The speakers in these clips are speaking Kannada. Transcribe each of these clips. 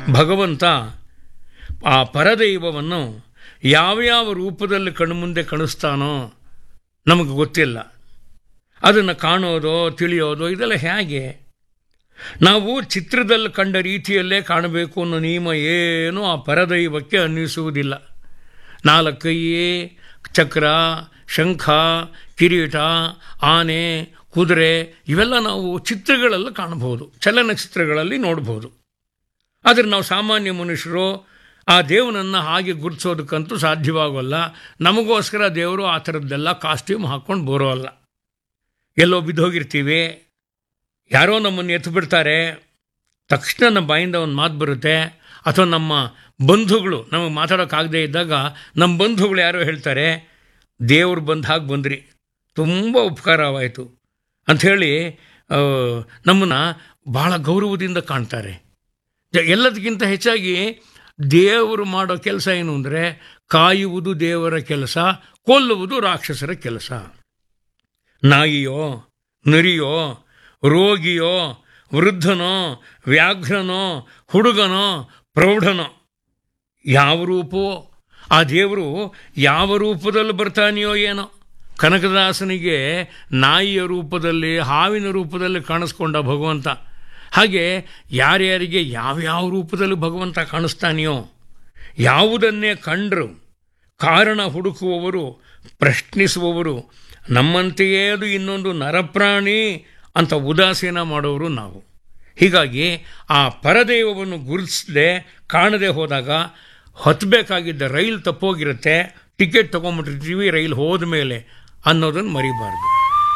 ಭಗವಂತ ಆ ಪರದೈವವನ್ನು ಯಾವ್ಯಾವ ರೂಪದಲ್ಲಿ ಕಣ್ಮುಂದೆ ಕಾಣಿಸ್ತಾನೋ ನಮಗೆ ಗೊತ್ತಿಲ್ಲ ಅದನ್ನು ಕಾಣೋದೋ ತಿಳಿಯೋದೋ ಇದೆಲ್ಲ ಹೇಗೆ ನಾವು ಚಿತ್ರದಲ್ಲಿ ಕಂಡ ರೀತಿಯಲ್ಲೇ ಕಾಣಬೇಕು ಅನ್ನೋ ನಿಯಮ ಏನು ಆ ಪರದೈವಕ್ಕೆ ಅನ್ನಿಸುವುದಿಲ್ಲ ನಾಲ್ಕೈ ಚಕ್ರ ಶಂಖ ಕಿರೀಟ ಆನೆ ಕುದುರೆ ಇವೆಲ್ಲ ನಾವು ಚಿತ್ರಗಳಲ್ಲಿ ಕಾಣಬಹುದು ಚಲನಚಿತ್ರಗಳಲ್ಲಿ ನೋಡ್ಬೋದು ಆದರೆ ನಾವು ಸಾಮಾನ್ಯ ಮನುಷ್ಯರು ಆ ದೇವನನ್ನು ಹಾಗೆ ಗುರುತಿಸೋದಕ್ಕಂತೂ ಸಾಧ್ಯವಾಗೋಲ್ಲ ನಮಗೋಸ್ಕರ ದೇವರು ಆ ಥರದ್ದೆಲ್ಲ ಕಾಸ್ಟ್ಯೂಮ್ ಹಾಕ್ಕೊಂಡು ಬರೋಲ್ಲ ಎಲ್ಲೋ ಬಿದ್ದೋಗಿರ್ತೀವಿ ಯಾರೋ ನಮ್ಮನ್ನು ಎತ್ತು ಬಿಡ್ತಾರೆ ತಕ್ಷಣ ನಮ್ಮ ಬಾಯಿಂದ ಒಂದು ಮಾತು ಬರುತ್ತೆ ಅಥವಾ ನಮ್ಮ ಬಂಧುಗಳು ನಮಗೆ ಮಾತಾಡೋಕ್ಕಾಗದೇ ಇದ್ದಾಗ ನಮ್ಮ ಬಂಧುಗಳು ಯಾರೋ ಹೇಳ್ತಾರೆ ದೇವ್ರು ಬಂದು ಹಾಗೆ ಬಂದ್ರಿ ತುಂಬ ಉಪಕಾರವಾಯಿತು ಅಂಥೇಳಿ ನಮ್ಮನ್ನು ಭಾಳ ಗೌರವದಿಂದ ಕಾಣ್ತಾರೆ ಜ- ಎಲ್ಲದಕ್ಕಿಂತ ಹೆಚ್ಚಾಗಿ ದೇವರು ಮಾಡೋ ಕೆಲಸ ಏನು ಅಂದರೆ ಕಾಯುವುದು ದೇವರ ಕೆಲಸ ಕೊಲ್ಲುವುದು ರಾಕ್ಷಸರ ಕೆಲಸ ನಾಯಿಯೋ ನರಿಯೋ ರೋಗಿಯೋ ವೃದ್ಧನೋ ವ್ಯಾಘ್ರನೋ ಹುಡುಗನೋ ಪ್ರೌಢನೋ ಯಾವ ರೂಪೋ ಆ ದೇವರು ಯಾವ ರೂಪದಲ್ಲಿ ಬರ್ತಾನೆಯೋ ಏನೋ ಕನಕದಾಸನಿಗೆ ನಾಯಿಯ ರೂಪದಲ್ಲಿ ಹಾವಿನ ರೂಪದಲ್ಲಿ ಕಾಣಿಸ್ಕೊಂಡ ಭಗವಂತ ಹಾಗೆ ಯಾರ್ಯಾರಿಗೆ ಯಾವ್ಯಾವ ರೂಪದಲ್ಲಿ ಭಗವಂತ ಕಾಣಿಸ್ತಾನೆಯೋ ಯಾವುದನ್ನೇ ಕಂಡರು ಕಾರಣ ಹುಡುಕುವವರು ಪ್ರಶ್ನಿಸುವವರು ನಮ್ಮಂತೆಯೇ ಅದು ಇನ್ನೊಂದು ನರಪ್ರಾಣಿ ಅಂತ ಉದಾಸೀನ ಮಾಡೋರು ನಾವು ಹೀಗಾಗಿ ಆ ಪರದೈವವನ್ನು ಗುರುತಿಸದೆ ಕಾಣದೆ ಹೋದಾಗ ಹತ್ತಬೇಕಾಗಿದ್ದ ರೈಲು ತಪ್ಪೋಗಿರುತ್ತೆ ಟಿಕೆಟ್ ತೊಗೊಂಬಿಟ್ಟಿರ್ತೀವಿ ರೈಲು ಹೋದ ಮೇಲೆ ಅನ್ನೋದನ್ನು ಮರಿಬಾರ್ದು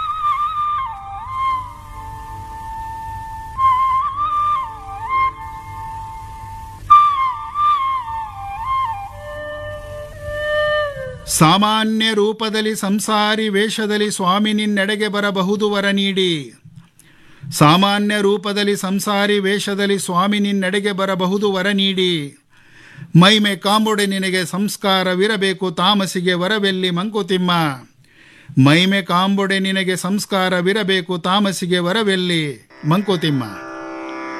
ಸಾಮಾನ್ಯ ರೂಪದಲ್ಲಿ ಸಂಸಾರಿ ವೇಷದಲ್ಲಿ ಸ್ವಾಮಿ ನಿನ್ನೆಡೆಗೆ ಬರಬಹುದು ವರ ನೀಡಿ ಸಾಮಾನ್ಯ ರೂಪದಲ್ಲಿ ಸಂಸಾರಿ ವೇಷದಲ್ಲಿ ಸ್ವಾಮಿ ನಿನ್ನೆಡೆಗೆ ಬರಬಹುದು ವರ ನೀಡಿ ಮೈಮೆ ಕಾಂಬೊಡೆ ನಿನಗೆ ಸಂಸ್ಕಾರವಿರಬೇಕು ತಾಮಸಿಗೆ ವರವೆಲ್ಲಿ ಮಂಕುತಿಮ್ಮ ಮೈಮೆ ಕಾಂಬೊಡೆ ನಿನಗೆ ಸಂಸ್ಕಾರವಿರಬೇಕು ತಾಮಸಿಗೆ ವರವೆಲ್ಲಿ ಮಂಕುತಿಮ್ಮ